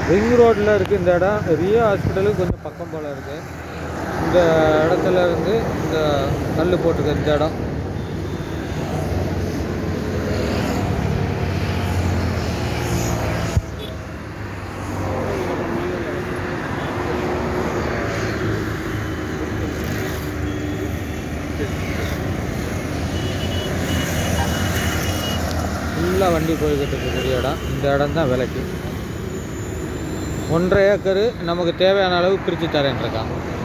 ring ரோட்டில் இருக்குது இந்த இடம் ரியோ ஹாஸ்பிட்டலுக்கு கொஞ்சம் பக்கம் போல் இருக்குது இந்த இடத்துல இருந்து இந்த கல் போட்டிருக்கு இந்த இடம் ஃபுல்லாக வண்டி போய்கிட்டு இருக்கக்கூடிய இடம் இந்த இடம் தான் விலைக்கு ஒன்றரை ஏக்கரு நமக்கு தேவையான அளவு பிரித்து தரேன் இருக்கான்